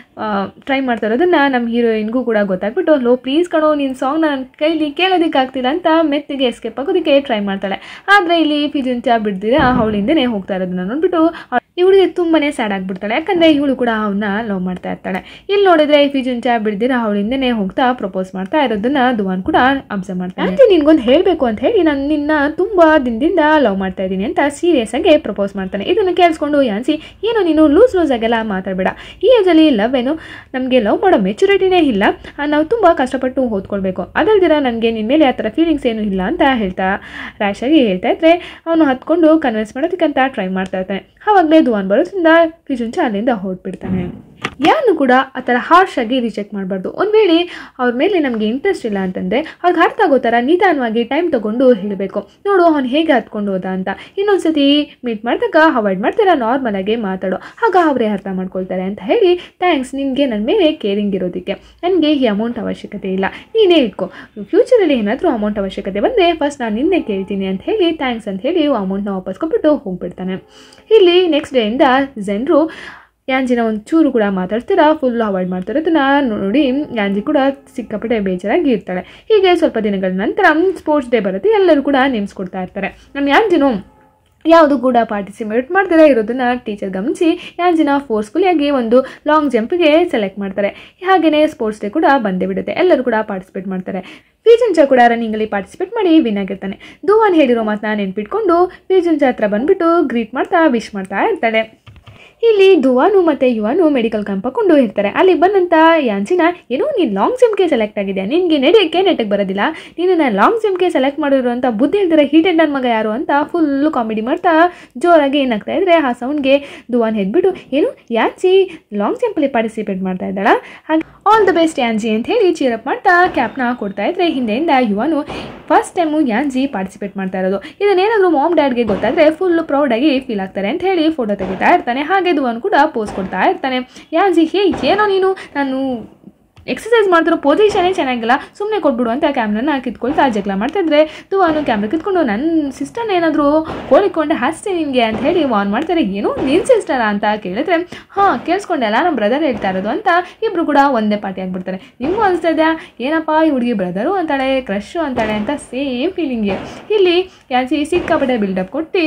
S1: ಟ್ರೈ ಮಾಡ್ತಾ ಇರೋದನ್ನ ನಮ್ಮ ಹೀರೋಯಿನ್ಗೂ ಕೂಡ ಗೊತ್ತಾಗ್ಬಿಟ್ಟು ಲೋ ಪ್ಲೀಸ್ ಕಣೋ ನಿನ್ನ ಸಾಂಗ್ ನನ್ನ ಕೈಲಿ ಕೇಳೋದಕ್ಕಾಗ್ತಿಲ್ಲ ಅಂತ ಮೆತ್ತಿಗೆ ಎಸ್ಕೇಪ್ ಆಗೋದಕ್ಕೆ ಟ್ರೈ ಮಾಡ್ತಾಳೆ ಆದರೆ ಇಲ್ಲಿ ಫಿಜುಂಚ ಬಿಡ್ದಿರ ಅವಳಿಂದನೇ ಹೋಗ್ತಾ ಇರೋದನ್ನ ನೋಡ್ಬಿಟ್ಟು ಇವಳಿಗೆ ತುಂಬಾನೇ ಸ್ಯಾಡ್ ಆಗ್ಬಿಡ್ತಾಳೆ ಯಾಕಂದ್ರೆ ಇವಳು ಕೂಡ ಅವನ್ನ ಲವ್ ಮಾಡ್ತಾ ಇರ್ತಾಳೆ ಇಲ್ಲಿ ನೋಡಿದ್ರೆ ಫಿಜುಂಚ ಬಿಡ್ದಿರ ಅವಳಿಂದನೇ ಹೋಗ್ತಾ ಪ್ರಪೋಸ್ ಮಾಡ್ತಾ ಇರೋದನ್ನ ದುವಾನ್ ಕೂಡ ಅಬ್ಸರ್ವ್ ಮಾಡ್ತಾನೆ ಆಂಟಿ ನಿನ್ಗೊಂದು ಹೇಳಬೇಕು ಅಂತ ಹೇಳಿ ನಾನು ನಿನ್ನ ತುಂಬಾ ದಿನದಿಂದ ಲವ್ ಮಾಡ್ತಾ ಇದ್ದೀನಿ ಅಂತ ಸೀರಿಯಸ್ ಆಗಿ ಪ್ರಪೋಸ್ ಮಾಡ್ತಾನೆ ಇದನ್ನು ಕೇಳಿಸ್ಕೊಂಡು ಯಾನ್ಸಿ ಏನೋ ನೀನು ಲೂಸ್ ಲೂಸ್ ಆಗೆಲ್ಲ ಮಾತಾಡಬೇಡ ಈ ಏಜಲ್ಲಿ ಲವ್ ಏನು ನಮಗೆ ಲವ್ ಮಾಡೋ ಮೆಚುರಿಟಿನೇ ಇಲ್ಲ ಆ, ನಾವು ತುಂಬ ಕಷ್ಟಪಟ್ಟು ಓದ್ಕೊಳ್ಬೇಕು ಅದಲ್ದಿರ ನನಗೆ ನಿನ್ನ ಮೇಲೆ ಆ ಥರ ಫೀಲಿಂಗ್ಸ್ ಏನೂ ಇಲ್ಲ ಅಂತ ಹೇಳ್ತಾ ರ್ಯಾಶ್ ಆಗಿ ಹೇಳ್ತಾ ಇದ್ರೆ ಅವನು ಹತ್ಕೊಂಡು ಕನ್ವಿನ್ಸ್ ಮಾಡೋದಕ್ಕಂತ ಟ್ರೈ ಮಾಡ್ತಾ ಇರ್ತಾನೆ ಆವಾಗಲೇ ದುವಾನ್ ಬರೋದ್ರಿಂದ ಫಿಜುಂಚ ಅಲ್ಲಿಂದ ಹೊರಟ್ಬಿಡ್ತಾನೆ ಯಾರನ್ನು ಕೂಡ ಆ ಥರ ಹಾರ್ಶ್ ಆಗಿ ರಿಜೆಕ್ಟ್ ಮಾಡಬಾರ್ದು ಒಂದು ವೇಳೆ ಅವ್ರ ಮೇಲೆ ನಮಗೆ ಇಂಟ್ರೆಸ್ಟ್ ಇಲ್ಲ ಅಂತಂದರೆ ಅವ್ರಿಗೆ ಅರ್ಥ ಆಗೋ ಥರ ನಿಧಾನವಾಗಿ ಟೈಮ್ ತೊಗೊಂಡು ಹೇಳಬೇಕು ನೋಡು ಅವ್ನು ಹೇಗೆ ಹತ್ಕೊಂಡು ಹೋದ ಅಂತ ಇನ್ನೊಂದ್ಸತಿ ಮೀಟ್ ಮಾಡಿದಾಗ ಅವಾಯ್ಡ್ ಮಾಡ್ತೀರಾ ನಾರ್ಮಲ್ ಆಗಿ ಮಾತಾಡೋ ಆಗ ಅವರೇ ಅರ್ಥ ಮಾಡ್ಕೊಳ್ತಾರೆ ಅಂತ ಹೇಳಿ ಥ್ಯಾಂಕ್ಸ್ ನಿನಗೆ ನನ್ನ ಮೇಲೆ ಕೇರಿಂಗ್ ಇರೋದಕ್ಕೆ ನನಗೆ ಈ ಅಮೌಂಟ್ ಅವಶ್ಯಕತೆ ಇಲ್ಲ ನೀನೇ ಇಟ್ಕೋ ಫ್ಯೂಚರಲ್ಲಿ ಏನಾದರೂ ಅಮೌಂಟ್ ಅವಶ್ಯಕತೆ ಬಂದರೆ ಫಸ್ಟ್ ನಾನು ನಿನ್ನೆ ಕೇಳ್ತೀನಿ ಅಂತ ಹೇಳಿ ಥ್ಯಾಂಕ್ಸ್ ಅಂತ ಹೇಳಿ ಅಮೌಂಟ್ನ ವಾಪಸ್ ಕೊಟ್ಬಿಟ್ಟು ಹೋಗ್ಬಿಡ್ತಾನೆ ಇಲ್ಲಿ ನೆಕ್ಸ್ಟ್ ಡೇಯಿಂದ ಜನರು ಯಾಂಜಿನ ಒಂದು ಚೂರು ಕೂಡ ಮಾತಾಡ್ತೀರಾ ಫುಲ್ ಅವಾಯ್ಡ್ ಮಾಡ್ತಿರೋದನ್ನ ನೋಡಿ ಯಾಂಜಿ ಕೂಡ ಸಿಕ್ಕಾಪಟ್ಟೆ ಬೇಜಾರಾಗಿ ಇರ್ತಾಳೆ ಹೀಗೆ ಸ್ವಲ್ಪ ದಿನಗಳ ನಂತರ ಸ್ಪೋರ್ಟ್ಸ್ ಡೇ ಬರುತ್ತೆ ಎಲ್ಲರೂ ಕೂಡ ನೇಮಿಸ್ಕೊಡ್ತಾ ಇರ್ತಾರೆ ನಮ್ಮ ಯಾಂಜಿನು ಯಾವುದು ಕೂಡ ಪಾರ್ಟಿಸಿಪೇಟ್ ಮಾಡ್ತಾರೆ ಇರೋದನ್ನ ಟೀಚರ್ ಗಮನಿಸಿ ಯಾಂಜಿನ ಫೋರ್ಸ್ಫುಲಿಯಾಗಿ ಒಂದು ಲಾಂಗ್ ಜಂಪ್ಗೆ ಸೆಲೆಕ್ಟ್ ಮಾಡ್ತಾರೆ ಹಾಗೆಯೇ ಸ್ಪೋರ್ಟ್ಸ್ ಡೇ ಕೂಡ ಬಂದೇ ಬಿಡುತ್ತೆ ಎಲ್ಲರೂ ಕೂಡ ಪಾರ್ಟಿಸಿಪೇಟ್ ಮಾಡ್ತಾರೆ ಫೀಜುಂಚ ಕೂಡ ರನ್ನಿಂಗಲ್ಲಿ ಪಾರ್ಟಿಸಿಪೇಟ್ ಮಾಡಿ ವಿನ್ ಆಗಿರ್ತಾನೆ ಧುವಾನ್ ಹೇಳಿರೋ ಮಾತನ್ನ ನೆನ್ಪಿಟ್ಕೊಂಡು ಫೀಜುಂಚ ಹತ್ರ ಬಂದ್ಬಿಟ್ಟು ಗ್ರೀಟ್ ಮಾಡ್ತಾ ವಿಶ್ ಮಾಡ್ತಾ ಇರ್ತಾಳೆ ಇಲ್ಲಿ ಧುವಾನು ಮತ್ತು ಯುವಾನು ಮೆಡಿಕಲ್ ಕ್ಯಾಂಪ್ ಹಾಕೊಂಡು ಇರ್ತಾರೆ ಅಲ್ಲಿ ಬಂದಂಥ ಯಾನ್ಸಿನ ಏನೋ ನೀನು ಲಾಂಗ್ ಜಂಪ್ಗೆ ಸೆಲೆಕ್ಟ್ ಆಗಿದೆ ನಿನಗೆ ನಡೆಯೋಕ್ಕೆ ನೆಟ್ಟಗೆ ಬರೋದಿಲ್ಲ ನೀನು ಲಾಂಗ್ ಜಂಪ್ಗೆ ಸೆಲೆಕ್ಟ್ ಮಾಡಿರೋ ಅಂತ ಬುದ್ಧಿ ಹೇಳ್ತಾರೆ ಹೀಟೆಡ್ ನನ್ನ ಮಗ ಯಾರು ಅಂತ ಫುಲ್ಲು ಕಾಮಿಡಿ ಮಾಡ್ತಾ ಜೋರಾಗಿ ಏನಾಗ್ತಾ ಇದ್ರೆ ಆ ಸೌಂಡ್ಗೆ ಧುವಾನ್ ಹೆದ್ಬಿಟ್ಟು ಏನು ಯಾನ್ಸಿ ಲಾಂಗ್ ಜಂಪಲ್ಲಿ ಪಾರ್ಟಿಸಿಪೇಟ್ ಮಾಡ್ತಾ ಇದ್ದಾಳ ಹಾಗೆ ಆಲ್ ದ ಬೆಸ್ಟ್ ಯಾನ್ಜಿ ಅಂತ ಹೇಳಿ ಚೀರಪ್ ಮಾಡ್ತಾ ಕ್ಯಾಪ್ನ ಕೊಡ್ತಾ ಇದ್ರೆ ಹಿಂದೆಯಿಂದ ಯುವನು ಫಸ್ಟ್ ಟೈಮು ಯಾನ್ಜಿ ಪಾರ್ಟಿಸಿಪೇಟ್ ಮಾಡ್ತಾ ಇರೋದು ಇದನ್ನೇನಾದರೂ ಮಾಮ್ ಡ್ಯಾಡ್ಗೆ ಗೊತ್ತಾದರೆ ಫುಲ್ ಪ್ರೌಡಾಗಿ ಫೀಲ್ ಆಗ್ತಾರೆ ಅಂತ ಹೇಳಿ ಫೋಟೋ ತೆಗಿತಾ ಇರ್ತಾನೆ ಹಾಗೆ ದುವನ್ ಕೂಡ ಪೋಸ್ ಕೊಡ್ತಾ ಇರ್ತಾನೆ ಯಾನ್ಜಿ ಹೇ ಏನೋ ನೀನು ನಾನು ಎಕ್ಸಸೈಸ್ ಮಾಡ್ತಿರೋ ಪೊಸಿಷನೇ ಚೆನ್ನಾಗಿಲ್ಲ ಸುಮ್ಮನೆ ಕೊಟ್ಬಿಡು ಅಂತ ಕ್ಯಾಮ್ರನ್ನ ಕಿತ್ಕೊಳ್ತಾ ಜಗಳ ಮಾಡ್ತಾಯಿದ್ರೆ ದುವಾನು ಕ್ಯಾಮ್ರಾ ಕಿತ್ಕೊಂಡು ನನ್ನ ಸಿಸ್ಟರ್ನ ಏನಾದರೂ ಕೋಳಿಕೊಂಡೆ ಹಾಸ್ತೀನಿ ನಿನಗೆ ಅಂತ ಹೇಳಿ ವಾನ್ ಮಾಡ್ತಾರೆ ಏನು ನಿನ್ನ ಸಿಸ್ಟರಾ ಅಂತ ಕೇಳಿದ್ರೆ ಹಾಂ ಕೇಳಿಸ್ಕೊಂಡೆಲ್ಲ ನಮ್ಮ ಬ್ರದರ್ ಹೇಳ್ತಾ ಇರೋದು ಅಂತ ಇಬ್ಬರು ಕೂಡ ಒಂದೇ ಪಾರ್ಟಿ ಆಗಿಬಿಡ್ತಾರೆ ನಿಮಗೂ ಅನಿಸ್ತಾ ಇದೆಯಾ ಏನಪ್ಪ ಈ ಹುಡುಗಿ ಬ್ರದರು ಅಂತಾಳೆ ಕ್ರಶು ಅಂತಾಳೆ ಅಂತ ಸೇಮ್ ಫೀಲಿಂಗ್ಗೆ ಇಲ್ಲಿ ಯಾಚಿ ಸಿಕ್ಕಾಪಟ್ಟೆ ಬಿಲ್ಡಪ್ ಕೊಟ್ಟು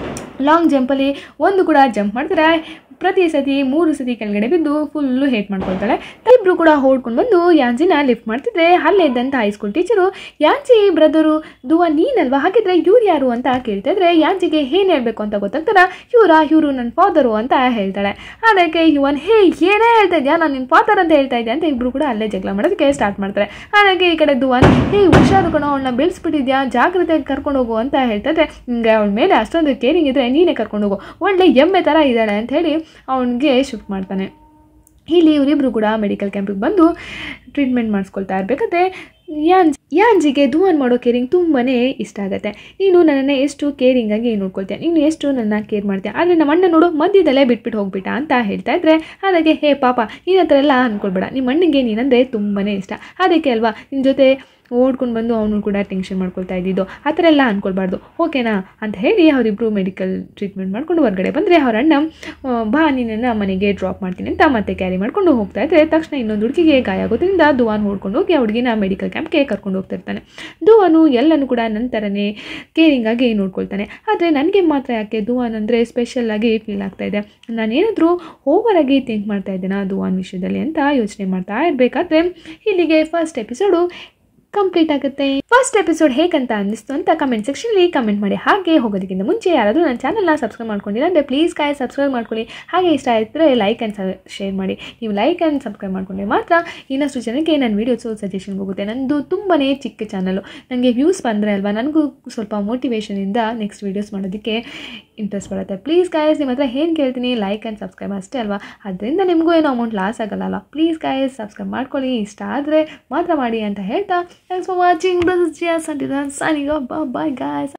S1: ಲಾಂಗ್ ಜಂಪಲ್ಲಿ ಒಂದು ಕೂಡ ಜಂಪ್ ಮಾಡ್ತಾರೆ ಪ್ರತಿ ಸತಿ ಮೂರು ಸತಿ ಕೆಳಗಡೆ ಬಿದ್ದು ಫುಲ್ಲು ಹೇಟ್ ಮಾಡ್ಕೊಳ್ತಾಳೆ ಇಬ್ಬರು ಕೂಡ ಹೊಡ್ಕೊಂಡು ಬಂದು ಯಾಂಜಿನ ಲಿಫ್ಟ್ ಮಾಡ್ತಿದ್ರೆ ಅಲ್ಲೇ ಇದ್ದಂಥ ಹೈಸ್ಕೂಲ್ ಟೀಚರು ಯಾಂಜಿ ಬ್ರದರು ದುವಾ ನೀನಲ್ವಾ ಹಾಗಿದ್ರೆ ಇವ್ರು ಯಾರು ಅಂತ ಕೇಳ್ತಾ ಇದ್ರೆ ಯಾಂಜಿಗೆ ಏನು ಹೇಳಬೇಕು ಅಂತ ಗೊತ್ತಾಗ್ತಾರ ಇವರ ಇವರು ನನ್ನ ಫಾದರು ಅಂತ ಹೇಳ್ತಾಳೆ ಅದಕ್ಕೆ ಇವನ್ ಹೇ ಏನೇ ಹೇಳ್ತಾ ಇದೆಯಾ ನಾನು ನಿನ್ನ ಫಾದರ್ ಅಂತ ಹೇಳ್ತಾ ಇದ್ದೆ ಅಂತ ಇಬ್ಬರು ಕೂಡ ಅಲ್ಲೇ ಜಗಳ ಮಾಡೋದಕ್ಕೆ ಸ್ಟಾರ್ಟ್ ಮಾಡ್ತಾರೆ ಅದಕ್ಕೆ ಈ ಕಡೆ ದುವಾನ್ ಹೇ ಹುಷಾರು ಕಣೋ ಅವಳನ್ನ ಬೆಳೆಸ್ಬಿಟ್ಟಿದ್ಯಾ ಜಾಗ್ರತೆಯಾಗಿ ಕರ್ಕೊಂಡು ಹೋಗು ಅಂತ ಹೇಳ್ತಾ ಇದ್ರೆ ಹಿಂಗೆ ಅವಳ ಮೇಲೆ ಅಷ್ಟೊಂದು ಕೇರಿಂಗ್ ಇದ್ರೆ ನೀನೇ ಕರ್ಕೊಂಡು ಹೋಗು ಒಳ್ಳೆ ಎಮ್ಮೆ ಥರ ಇದ್ದಾಳೆ ಅಂತ ಹೇಳಿ ಅವನಿಗೆ ಶಿಫ್ಟ್ ಮಾಡ್ತಾನೆ ಇಲ್ಲಿ ಇವರಿಬ್ಬರು ಕೂಡ ಮೆಡಿಕಲ್ ಕ್ಯಾಂಪಿಗೆ ಬಂದು ಟ್ರೀಟ್ಮೆಂಟ್ ಮಾಡಿಸ್ಕೊಳ್ತಾ ಇರಬೇಕಾದ್ರೆ ಯಾನ್ ಯಾಂಜಿಗೆ ಧುವಾನ್ ಮಾಡೋ ಕೇರಿಂಗ್ ತುಂಬಾ ಇಷ್ಟ ಆಗುತ್ತೆ ನೀನು ನನ್ನನ್ನು ಎಷ್ಟು ಕೇರಿಂಗಾಗಿ ನೋಡ್ಕೊಳ್ತೀಯ ನೀನು ಎಷ್ಟು ನನ್ನ ಕೇರ್ ಮಾಡ್ತೀಯ ಆದರೆ ನಮ್ಮ ಅಣ್ಣ ನೋಡು ಮಧ್ಯದಲ್ಲೇ ಬಿಟ್ಬಿಟ್ಟು ಹೋಗ್ಬಿಟ್ಟ ಅಂತ ಹೇಳ್ತಾ ಇದ್ರೆ ಅದಕ್ಕೆ ಹೇ ಪಾಪ ನೀನು ಹತ್ರ ಎಲ್ಲ ಅಂದ್ಕೊಳ್ಬೇಡ ನಿಮ್ಮ ಅಣ್ಣಗೆ ನೀನಂದರೆ ತುಂಬಾ ಇಷ್ಟ ಅದಕ್ಕೆ ಅಲ್ವಾ ನಿನ್ನ ಜೊತೆ ಓಡ್ಕೊಂಡು ಬಂದು ಅವನು ಕೂಡ ಟೆನ್ಷನ್ ಮಾಡ್ಕೊಳ್ತಾ ಇದ್ದಿದ್ದು ಆ ಥರ ಎಲ್ಲ ಅಂದ್ಕೊಳ್ಬಾರ್ದು ಓಕೆನಾ ಅಂತ ಹೇಳಿ ಅವರಿಬ್ಬರು ಮೆಡಿಕಲ್ ಟ್ರೀಟ್ಮೆಂಟ್ ಮಾಡ್ಕೊಂಡು ಹೊರಗಡೆ ಬಂದರೆ ಅವ್ರ ಅಣ್ಣ ಆ, ಬಾ ನಿನ್ನನ್ನು ಮನೆಗೆ ಡ್ರಾಪ್ ಮಾಡ್ತೀನಿ ಅಂತ ಮತ್ತೆ ಕ್ಯಾರಿ ಮಾಡ್ಕೊಂಡು ಹೋಗ್ತಾ ಇದ್ರೆ ತಕ್ಷಣ ಇನ್ನೊಂದು ಹುಡುಗಿಗೆ ಗಾಯ ಆಗೋದ್ರಿಂದ ದುವಾನ್ ಹೊಡ್ಕೊಂಡು ಹೋಗಿ ಆ ಹುಡುಗಿನ ಮೆಡಿಕಲ್ ಕ್ಯಾಂಪ್ಗೆ ಕರ್ಕೊಂಡು ಹೋಗ್ತಿರ್ತಾನೆ ದುವಾನು ಎಲ್ಲನೂ ಕೂಡ ನನ್ನ ಥರನೇ ಕೇರಿಂಗಾಗಿ ನೋಡ್ಕೊಳ್ತಾನೆ ಆದರೆ ನನಗೆ ಮಾತ್ರ ಯಾಕೆ ದುವಾನ್ ಅಂದರೆ ಸ್ಪೆಷಲ್ ಆಗಿ ಫೀಲ್ ಆಗ್ತಾ ಇದೆ ನಾನೇನಾದರೂ ಓವರಾಗಿ ಥಿಂಕ್ ಮಾಡ್ತಾ ಇದ್ದೇನಾ ದುವಾನ್ ವಿಷಯದಲ್ಲಿ ಅಂತ ಯೋಚನೆ ಮಾಡ್ತಾ ಇರಬೇಕಾದ್ರೆ ಇಲ್ಲಿಗೆ ಫಸ್ಟ್ ಎಪಿಸೋಡು ಕಂಪ್ಲೀಟ್ ಆಗುತ್ತೆ ಫಸ್ಟ್ ಎಪಿಸೋಡ್ ಹೇಗಂತ ಅನ್ನಿಸ್ತು ಅಂತ ಕಮೆಂಟ್ ಸೆಕ್ಷನಲ್ಲಿ ಕಮೆಂಟ್ ಮಾಡಿ ಹಾಗೆ ಹೋಗೋದಕ್ಕಿಂತ ಮುಂಚೆ ಯಾರಾದರೂ ನನ್ನ ಚಾನಲ್ನ ಸಬ್ಸ್ಕ್ರೈಬ್ ಮಾಡ್ಕೊಂಡಿಲ್ಲ ಅಂದರೆ ಪ್ಲೀಸ್ ಕಾಯ್ ಸಬ್ಸ್ಕ್ರೈಬ್ ಮಾಡ್ಕೊಳ್ಳಿ ಹಾಗೆ ಇಷ್ಟ ಆಯಿದ್ರೆ ಲೈಕ್ ಆ್ಯಂಡ್ ಶೇರ್ ಮಾಡಿ ನೀವು ಲೈಕ್ ಆ್ಯಂಡ್ ಸಬ್ಸ್ಕ್ರೈಬ್ ಮಾಡ್ಕೊಂಡ್ರೆ ಮಾತ್ರ ಇನ್ನಷ್ಟು ಜನಕ್ಕೆ ನನ್ನ ವೀಡಿಯೋಸು ಸಜೆಷನ್ ಹೋಗುತ್ತೆ ನಂದು ತುಂಬಾ ಚಿಕ್ಕ ಚಾನಲು ನನಗೆ ವ್ಯೂಸ್ ಬಂದರೆ ಅಲ್ವಾ ನನಗೂ ಸ್ವಲ್ಪ ಮೋಟಿವೇಶನಿಂದ ನೆಕ್ಸ್ಟ್ ವೀಡಿಯೋಸ್ ಮಾಡೋದಕ್ಕೆ ಇಂಟ್ರೆಸ್ಟ್ ಬರುತ್ತೆ ಪ್ಲೀಸ್ ಗಾಯಸ್ ನಿಮ್ಮ ಹತ್ರ ಏನು ಕೇಳ್ತೀನಿ ಲೈಕ್ ಆ್ಯಂಡ್ ಸಬ್ಸ್ಕ್ರೈಬ್ ಅಷ್ಟೇ ಅಲ್ವಾ ಅದರಿಂದ ನಿಮಗೂ ಏನೋ ಅಮೌಂಟ್ ಲಾಸ್ ಆಗಲ್ಲ ಪ್ಲೀಸ್ ಗಾಯಸ್ ಸಬ್ಸ್ಕ್ರೈಬ್ ಮಾಡ್ಕೊಳ್ಳಿ ಇಷ್ಟ ಆದರೆ ಮಾತ್ರ ಮಾಡಿ ಅಂತ ಹೇಳ್ತಾ thanks for watching this is ಜಿಯಾಸ್ ಅಂಟಿದ ಸನಿಗ ಬಾಯ್ ಗಾಯ್ಸ್